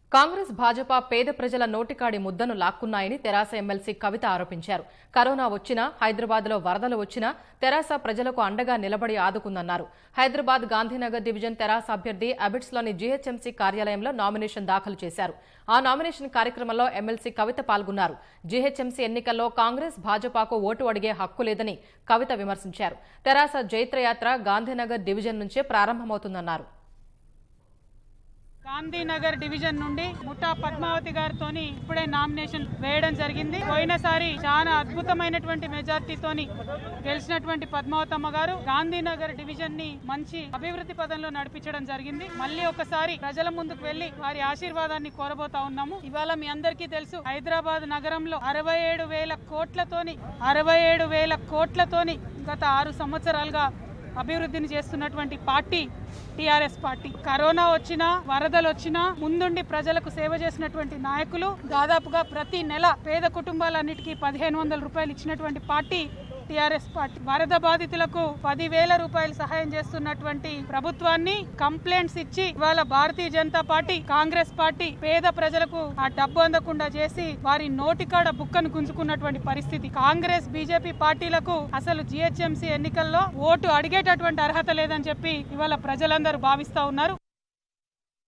కాంగ్రెస్ భాజపా పేద ప్రజల నోటికాడి ముద్దను లాక్కున్నాయని తెరాస ఎమ్మెల్సీ కవిత ఆరోపించారు కరోనా వచ్చినా హైదరాబాద్లో వరదలు వచ్చినా తెరాస ప్రజలకు అండగా నిలబడి ఆదుకుందన్నారు హైదరాబాద్ గాంధీనగర్ డివిజన్ తెరాస అభ్యర్థి అబిడ్స్లోని జీహెచ్ఎంసీ కార్యాలయంలో నామినేషన్ దాఖలు చేశారు ఆ నామినేషన్ కార్యక్రమంలో ఎమ్మెల్సీ కవిత పాల్గొన్నారు జీహెచ్ఎంసీ ఎన్నికల్లో కాంగ్రెస్ భాజపాకు ఓటు అడిగే హక్కు లేదని కవిత విమర్శించారు తెరాస జైత్రయాత్ర గాంధీనగర్ డివిజన్ నుంచే ప్రారంభమవుతుందన్నారు గాంధీనగర్ డివిజన్ నుండి ముఠా పద్మావతి గారితో ఇప్పుడే నామినేషన్ వేయడం జరిగింది పోయినసారి చాలా అద్భుతమైనటువంటి మెజార్టీతోని గెలిచినటువంటి పద్మావతమ్మ గారు గాంధీనగర్ డివిజన్ ని మంచి అభివృద్ధి పదంలో నడిపించడం జరిగింది మళ్ళీ ఒకసారి ప్రజల ముందుకు వెళ్లి వారి ఆశీర్వాదాన్ని కోరబోతా ఉన్నాము ఇవాళ మీ అందరికీ తెలుసు హైదరాబాద్ నగరంలో అరవై ఏడు వేల కోట్లతోని అరవై ఏడు వేల కోట్లతోని గత ఆరు సంవత్సరాలుగా అభివృద్ధిని చేస్తున్నటువంటి పార్టీ టిఆర్ఎస్ పార్టీ కరోనా వచ్చినా వరదలు వచ్చినా ముందుండి ప్రజలకు సేవ చేసినటువంటి నాయకులు దాదాపుగా ప్రతి నెల పేద కుటుంబాలన్నిటికీ పదిహేను వందల రూపాయలు ఇచ్చినటువంటి పార్టీ టిఆర్ఎస్ పార్టీ వరద బాధితులకు పదివేల రూపాయలు సహాయం చేస్తున్నటువంటి ప్రభుత్వాన్ని కంప్లైంట్స్ ఇచ్చి ఇవాళ భారతీయ జనతా పార్టీ కాంగ్రెస్ పార్టీ పేద ప్రజలకు ఆ డబ్బు అందకుండా చేసి వారి నోటికాడ బుక్కను గుంజుకున్నటువంటి పరిస్థితి కాంగ్రెస్ బీజేపీ పార్టీలకు అసలు జిహెచ్ఎంసీ ఎన్నికల్లో ఓటు అడిగేటటువంటి అర్హత లేదని చెప్పి ఇవాళ ప్రజలందరూ భావిస్తా ఉన్నారు